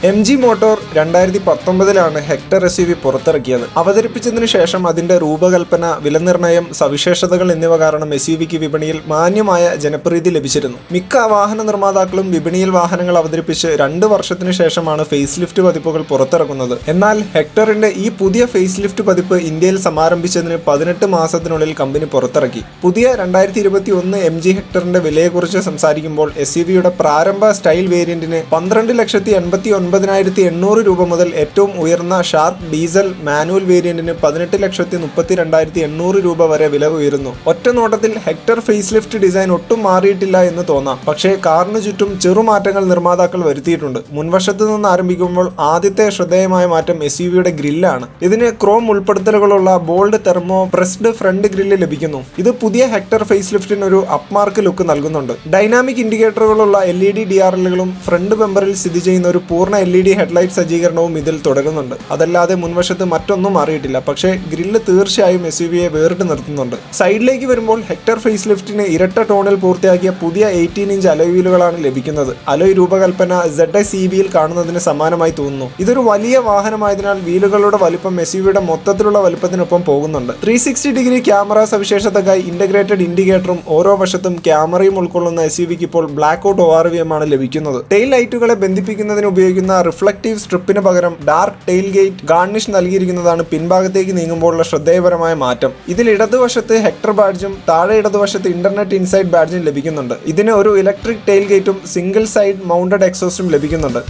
M G motor രണ്ടായിരത്തി പത്തൊമ്പതിലാണ് Hector S U V പുറത്തിറക്കിയത് അവതരിപ്പിച്ചതിനു ശേഷം അതിന്റെ രൂപകൽപ്പന വിലനിർണ്ണയം സവിശേഷതകൾ എന്നിവ കാരണം എസ് യു വിക്ക് വിപണിയിൽ മാന്യമായ ജനപ്രീതി ലഭിച്ചിരുന്നു മിക്ക വാഹന നിർമ്മാതാക്കളും വിപണിയിൽ വാഹനങ്ങൾ അവതരിപ്പിച്ച് രണ്ട് വർഷത്തിനു ശേഷമാണ് ഫേസ് ലിഫ്റ്റ് പതിപ്പുകൾ പുറത്തിറക്കുന്നത് എന്നാൽ ഹെക്ടറിന്റെ ഈ പുതിയ ഫേസ് ലിഫ്റ്റ് പതിപ്പ് ഇന്ത്യയിൽ സമാരംഭിച്ചതിന് പതിനെട്ട് മാസത്തിനുള്ളിൽ കമ്പനി പുറത്തിറക്കി പുതിയ രണ്ടായിരത്തി ഇരുപത്തി ഒന്ന് എം ജി ഹെക്ടറിന്റെ വിലയെക്കുറിച്ച് സംസാരിക്കുമ്പോൾ എസ് യു വിയുടെ പ്രാരംഭ സ്റ്റൈൽ വേരിയന്റിന് പന്ത്രണ്ട് ലക്ഷത്തി എൺപത്തി ഒൻപതിനായിരത്തി എണ്ണൂറ് രൂപ മുതൽ ഏറ്റവും ഉയർന്ന ഷാർപ്പ് ഡീസൽ മാനുവൽ വേരിയന്റിന് പതിനെട്ട് ലക്ഷത്തി മുപ്പത്തി രണ്ടായിരത്തി എണ്ണൂറ് രൂപ വരെ വില ഉയരുന്നു ഒറ്റ നോട്ടത്തിൽ ഹെക്ടർ ഫേസ് ലിഫ്റ്റ് ഡിസൈൻ ഒട്ടും മാറിയിട്ടില്ല എന്ന് തോന്നാം പക്ഷേ കാറിന് ചുറ്റും ചെറുമാറ്റങ്ങൾ നിർമ്മാതാക്കൾ വരുത്തിയിട്ടുണ്ട് മുൻവശത്ത് നിന്ന് ആരംഭിക്കുമ്പോൾ ആദ്യത്തെ ശ്രദ്ധേയമായ മാറ്റം എസ് യു വിയുടെ ഗ്രില്ലാണ് ഇതിന് ക്രോം ഉൾപ്പെടുത്തലുകളുള്ള bold thermo pressed front grille ലഭിക്കുന്നു ഇത് പുതിയ ഹെക്ടർ ഫേസ് ലിഫ്റ്റിന് ഒരു അപ്മാർക്ക് ലുക്ക് നൽകുന്നുണ്ട് ഡൈനാമിക് ഇൻഡിക്കേറ്ററുകളുള്ള L E D D R എല്ലുകളും ഫ്രണ്ട് ബെമ്പറിൽ സ്ഥിതി ചെയ്യുന്ന ഒരു പൂർണ്ണ എൽ ഇ ഡി ഹെഡ്ലൈറ്റ് സജ്ജീകരണവും ഇതിൽ തുടരുന്നുണ്ട് അതല്ലാതെ മുൻവശത്ത് മറ്റൊന്നും മാറിയിട്ടില്ല പക്ഷേ ഗ്രില്ല് തീർച്ചയായും എസ് യു വിയെ വേറിട്ട് നിർത്തുന്നുണ്ട് സൈഡിലേക്ക് വരുമ്പോൾ ഹെക്ടർ ഫേസ് ലിഫ്റ്റിന് ഇരട്ട ടോണിൽ പൂർത്തിയാക്കിയ പുതിയ എയ്റ്റീൻ ഇഞ്ച് അലോയ് വീലുകളാണ് ലഭിക്കുന്നത് അലോയ് രൂപകൽപ്പന സെഡ് എസ് ഇ ബിയിൽ കാണുന്നതിന് സമാനമായി തോന്നുന്നു ഇതൊരു വലിയ വാഹനമായതിനാൽ വീലുകളുടെ വലിപ്പം എസ് യു വിയുടെ മൊത്തത്തിലുള്ള വലിപ്പത്തിനൊപ്പം പോകുന്നുണ്ട് ത്രീ സിക്സ്റ്റി ഡിഗ്രി ക്യാമറ സവിശേഷതക്കായി ഇന്റഗ്രേറ്റഡ് ഇൻഡിക്കേറ്ററും ഓരോ വശത്തും ക്യാമറയും ഉൾക്കൊള്ളുന്ന എസ് യു വിക്ക് ഇപ്പോൾ black out O R V M ആണ് ലഭിക്കുന്നത് ടെയിൽ ലൈറ്റുകളെ ബന്ധിപ്പിക്കുന്നതിന് ഉപയോഗിക്കുന്ന റിഫ്ലക്റ്റീവ് സ്ട്രിപ്പിന് പകരം ഡാർക്ക് ടെയിൽ ഗേറ്റ് ഗാർണിഷ് നൽകിയിരിക്കുന്നതാണ് പിൻഭാഗത്തേക്ക് നീങ്ങുമ്പോഴുള്ള ശ്രദ്ധേയപരമായ മാറ്റം ഇതിൽ ഇടതുവശത്ത് ഹെക്ടർ ബാഡ്ജും താഴെ ഇടതുവശത്ത് ഇന്റർനെറ്റ് ഇൻസൈഡ് ബാഡ്ജും ലഭിക്കുന്നുണ്ട് ഇതിന് ഒരു ഇലക്ട്രിക് ടെയിൽ ഗേറ്റും സിംഗിൾ സൈഡ് മൗണ്ടഡ് എക്സോസ്റ്റും ലഭിക്കുന്നുണ്ട്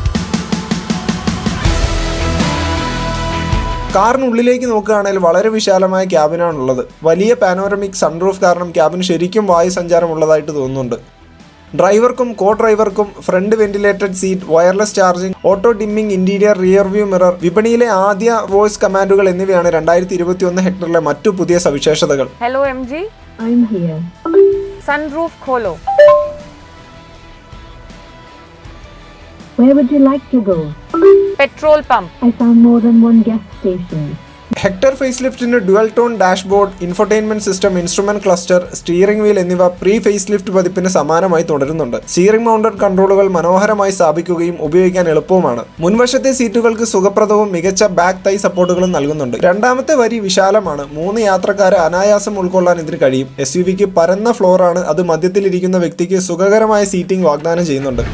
കാറിനുള്ളിലേക്ക് നോക്കുകയാണെങ്കിൽ വളരെ വിശാലമായ ക്യാബിനാണുള്ളത് വലിയ പാനോറമിക് സൺറൂഫ് കാരണം ക്യാബിന് ശരിക്കും വായു സഞ്ചാരം ഉള്ളതായിട്ട് തോന്നുന്നുണ്ട് ഡ്രൈവർക്കും കോ ഡ്രൈവർക്കും front ventilated seat wireless charging auto dimming interior rear view mirror വിപണിയിലെ ആദ്യ വോയിസ് കമാൻഡുകൾ എന്നിവയാണ് രണ്ടായിരത്തി ഇരുപത്തി ഒന്ന് ഹെക്ടറിലെ മറ്റു പുതിയ സവിശേഷതകൾ hello MG I'm here. Sunroof खोलो Where would you like to go? Petrol pump I found more than one gas station. Hector face ലിഫ്റ്റിന് dual tone dashboard infotainment system instrument cluster steering wheel എന്നിവ pre face lift പതിപ്പിന് സമാനമായി തുടരുന്നുണ്ട് steering mounted കൺട്രോളുകൾ മനോഹരമായി സ്ഥാപിക്കുകയും ഉപയോഗിക്കാൻ എളുപ്പവുമാണ് മുൻവശത്തെ സീറ്റുകൾക്ക് സുഖപ്രദവും മികച്ച ബാക്ക് തൈ സപ്പോർട്ടുകളും നൽകുന്നുണ്ട് രണ്ടാമത്തെ വരി വിശാലമാണ് മൂന്ന് യാത്രക്കാരെ അനായാസം ഉൾക്കൊള്ളാൻ ഇതിന് കഴിയും എസ് യു വിക്ക് പരന്ന ഫ്ലോറാണ് അത് മധ്യത്തിലിരിക്കുന്ന വ്യക്തിക്ക് സുഖകരമായ സീറ്റിംഗ് വാഗ്ദാനം ചെയ്യുന്നുണ്ട്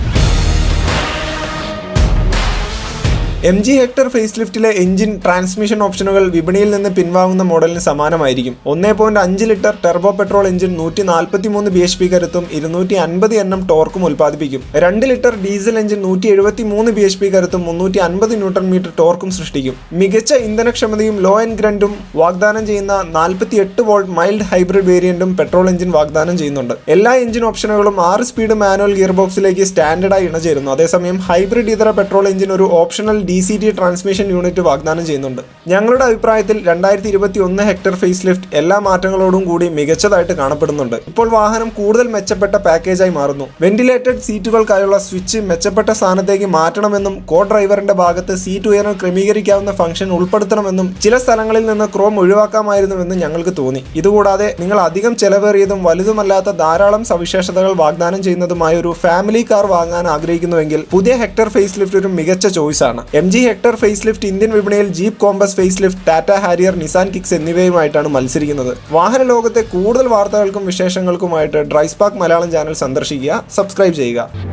എം ജി ഹെക്ടർ ഫേസ് ലിഫ്റ്റിലെ എഞ്ചിൻ ട്രാൻസ്മിഷൻ ഓപ്ഷനുകൾ വിപണിയിൽ നിന്ന് പിൻവാങ്ങുന്ന മോഡലിന് സമാനമായിരിക്കും ഒന്നേ പോയിന്റ് അഞ്ച് ലിറ്റർ ടെർബോ പെട്രോൾ എഞ്ചിൻ നൂറ്റി നാൽപ്പത്തി മൂന്ന് ബി എച്ച് പി കരുത്തും ഇരുന്നൂറ്റി അൻപത് എൻ എം ടോർക്കും ഉൽപ്പാദിപ്പിക്കും രണ്ട് ലിറ്റർ ഡീസൽ എഞ്ചിൻ നൂറ്റി എഴുപത്തി മൂന്ന് ബി എച്ച് പി കരുത്തും മുന്നൂറ്റി അൻപത് ന്യൂട്ടൺ മീറ്റർ ടോർക്കും സൃഷ്ടിക്കും മികച്ച ഇന്ധനക്ഷമതയും ലോ ആൻഡ് ഗ്രൻഡും വാഗ്ദാനം ചെയ്യുന്ന നാൽപ്പത്തി എട്ട് വോൾട്ട് മൈൽഡ് ഹൈബ്രിഡ് വേരിയന്റും പെട്രോൾ എഞ്ചിൻ വാഗ്ദാനം ചെയ്യുന്നുണ്ട് എല്ലാ എഞ്ചിൻ ഓപ്ഷനുകളും ആറ് സ്പീഡ് മാനുവൽ ഗിയർ ബോക്സിലേക്ക് സ്റ്റാൻഡേർഡായി ഇണചേരുന്നു അതേസമയം ഹൈബ്രിഡ് ഇതര പെട്രോൾ എഞ്ചിൻ ഒരു optional D C T transmission unit വാഗ്ദാനം ചെയ്യുന്നുണ്ട് ഞങ്ങളുടെ അഭിപ്രായത്തിൽ രണ്ടായിരത്തി ഇരുപത്തി ഒന്ന് ഹെക്ടർ ഫേസ് ലിഫ്റ്റ് എല്ലാ മാറ്റങ്ങളോടും കൂടി മികച്ചതായിട്ട് കാണപ്പെടുന്നുണ്ട് ഇപ്പോൾ വാഹനം കൂടുതൽ മെച്ചപ്പെട്ട പാക്കേജായി മാറുന്നു വെന്റിലേറ്റഡ് സീറ്റുകൾക്കായുള്ള സ്വിച്ച് മെച്ചപ്പെട്ട സ്ഥാനത്തേക്ക് മാറ്റണമെന്നും കോ ഡ്രൈവറിന്റെ ഭാഗത്ത് സീറ്റ് ഉയരം ക്രമീകരിക്കാവുന്ന ഫംഗ്ഷൻ ഉൾപ്പെടുത്തണമെന്നും ചില സ്ഥലങ്ങളിൽ നിന്ന് ക്രോം ഒഴിവാക്കാമായിരുന്നുവെന്ന് ഞങ്ങൾക്ക് തോന്നി ഇതുകൂടാതെ നിങ്ങൾ അധികം ചെലവേറിയതും വലുതുമല്ലാത്ത ധാരാളം സവിശേഷതകൾ വാഗ്ദാനം ചെയ്യുന്നതുമായ ഒരു ഫാമിലി കാർ വാങ്ങാൻ ആഗ്രഹിക്കുന്നുവെങ്കിൽ പുതിയ ഹെക്ടർ ഫേസ് ലിഫ്റ്റ് ഒരു മികച്ച ചോയ്സ് ആണ് M G Hector face lift Indian വിപണിയിൽ Jeep Compass face lift Tata Harrier Nissan Kicks എന്നിവയുമായിട്ടാണ് മത്സരിക്കുന്നത് വാഹന ലോകത്തെ കൂടുതൽ വാർത്തകൾക്കും വിശേഷങ്ങൾക്കുമായിട്ട് ഡ്രൈസ്പാർക്ക് മലയാളം ചാനൽ സന്ദർശിക്കുക സബ്സ്ക്രൈബ് ചെയ്യുക